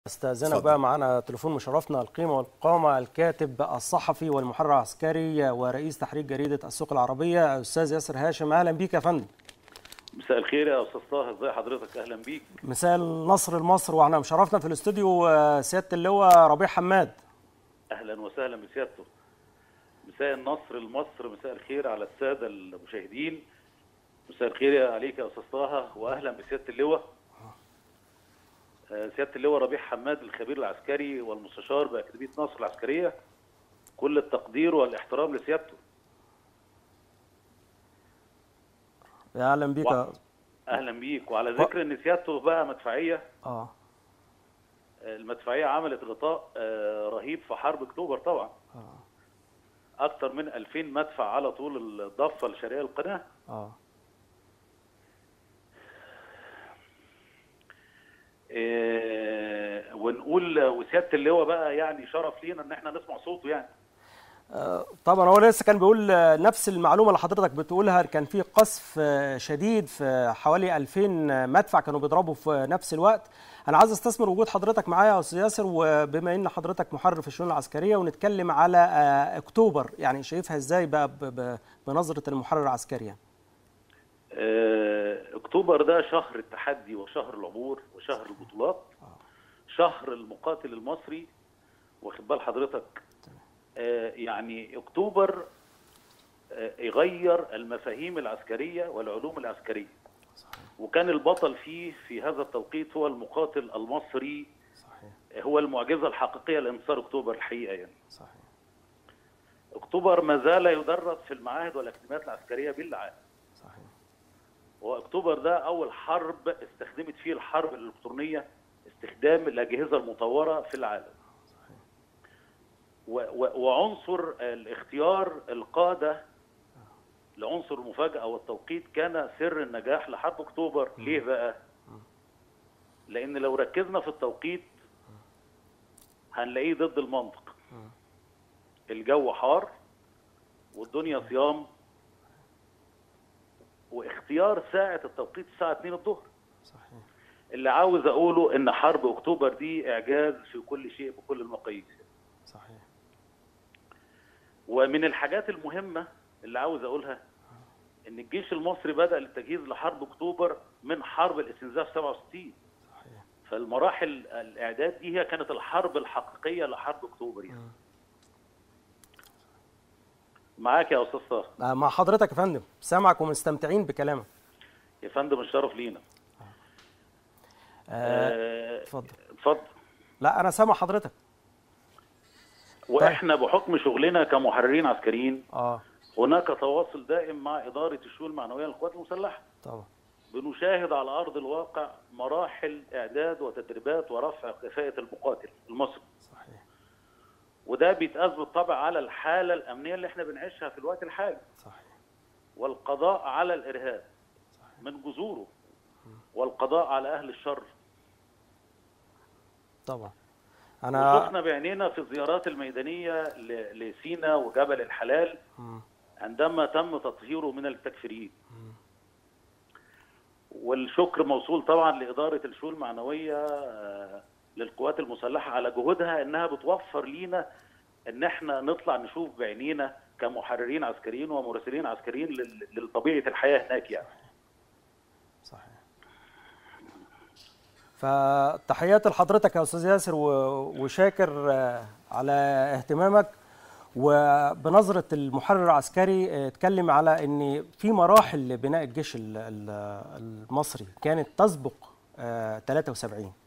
استاذنك بقى معانا تليفون مشرفنا القيمه والقامه الكاتب الصحفي والمحرر العسكري ورئيس تحرير جريده السوق العربيه استاذ ياسر هاشم اهلا بيك يا فندم مساء الخير يا استاذ طه ازي حضرتك اهلا بيك مساء النصر لمصر واحنا مشرفنا في الاستوديو سياده اللواء ربيع حماد اهلا وسهلا بسيادته مساء النصر لمصر مساء الخير على الساده المشاهدين مساء الخير عليك يا استاذ طه واهلا بسياده اللواء سياده اللواء ربيع حماد الخبير العسكري والمستشار باكاديميه نصر العسكريه كل التقدير والاحترام لسيادته اهلا بيك و... اهلا بيك وعلى ذكر ان سيادته بقى مدفعيه اه المدفعيه عملت غطاء رهيب في حرب اكتوبر طبعا اه اكثر من 2000 مدفع على طول الضفه الشرقيه للقناه اه إيه ونقول وسياده اللواء بقى يعني شرف لينا ان احنا نسمع صوته يعني طبعا هو لسه كان بيقول نفس المعلومه اللي حضرتك بتقولها كان في قصف شديد في حوالي 2000 مدفع كانوا بيضربوا في نفس الوقت انا عايز استثمر وجود حضرتك معايا يا استاذ ياسر وبما ان حضرتك محرر في الشؤون العسكريه ونتكلم على اكتوبر يعني شايفها ازاي بقى بنظره المحرر العسكري يعني. اكتوبر ده شهر التحدي وشهر العبور وشهر البطولات شهر المقاتل المصري واخد بال حضرتك يعني اكتوبر يغير المفاهيم العسكريه والعلوم العسكريه وكان البطل فيه في هذا التوقيت هو المقاتل المصري صحيح. هو المعجزه الحقيقيه لانتصار اكتوبر الحقيقه يعني صحيح. اكتوبر ما زال يدرس في المعاهد والاكاديميات العسكريه بالعالم صحيح واكتوبر ده اول حرب استخدمت فيه الحرب الالكترونيه استخدام الاجهزه المطوره في العالم وعنصر الاختيار القاده لعنصر المفاجاه والتوقيت كان سر النجاح لحرب اكتوبر ليه بقى لان لو ركزنا في التوقيت هنلاقيه ضد المنطق الجو حار والدنيا صيام واختيار ساعه التوقيت الساعه 2 الظهر صحيح اللي عاوز اقوله ان حرب اكتوبر دي اعجاز في كل شيء بكل المقاييس صحيح ومن الحاجات المهمة اللي عاوز أقولها إن الجيش المصري بدأ للتجهيز لحرب أكتوبر من حرب الاستنزاف 67 صحيح فالمراحل الإعداد دي هي كانت الحرب الحقيقية لحرب أكتوبر يعني. معاك يا أستاذ طه مع حضرتك يا فندم سامعك ومستمتعين بكلامك يا فندم الشرف لينا اتفضل آه اتفضل لا أنا سامع حضرتك واحنا طيب. بحكم شغلنا كمحررين عسكريين اه هناك تواصل دائم مع اداره الشؤون المعنويه للقوات المسلحه طبعا بنشاهد على ارض الواقع مراحل اعداد وتدريبات ورفع كفاءه المقاتل المصري صحيح وده بيتقاس بالطبع على الحاله الامنيه اللي احنا بنعيشها في الوقت الحالي صحيح والقضاء على الارهاب صحيح. من جذوره والقضاء على اهل الشر طبعا انا شفنا بعينينا في الزيارات الميدانيه لسينا وجبل الحلال م. عندما تم تطهيره من التكفيريين والشكر موصول طبعا لاداره الشؤون المعنويه للقوات المسلحه على جهودها انها بتوفر لينا ان احنا نطلع نشوف بعينينا كمحررين عسكريين ومراسلين عسكريين لطبيعه الحياه هناك يعني صحيح فتحياتي لحضرتك يا استاذ ياسر وشاكر على اهتمامك وبنظره المحرر العسكري اتكلم على ان في مراحل لبناء الجيش المصري كانت تسبق 73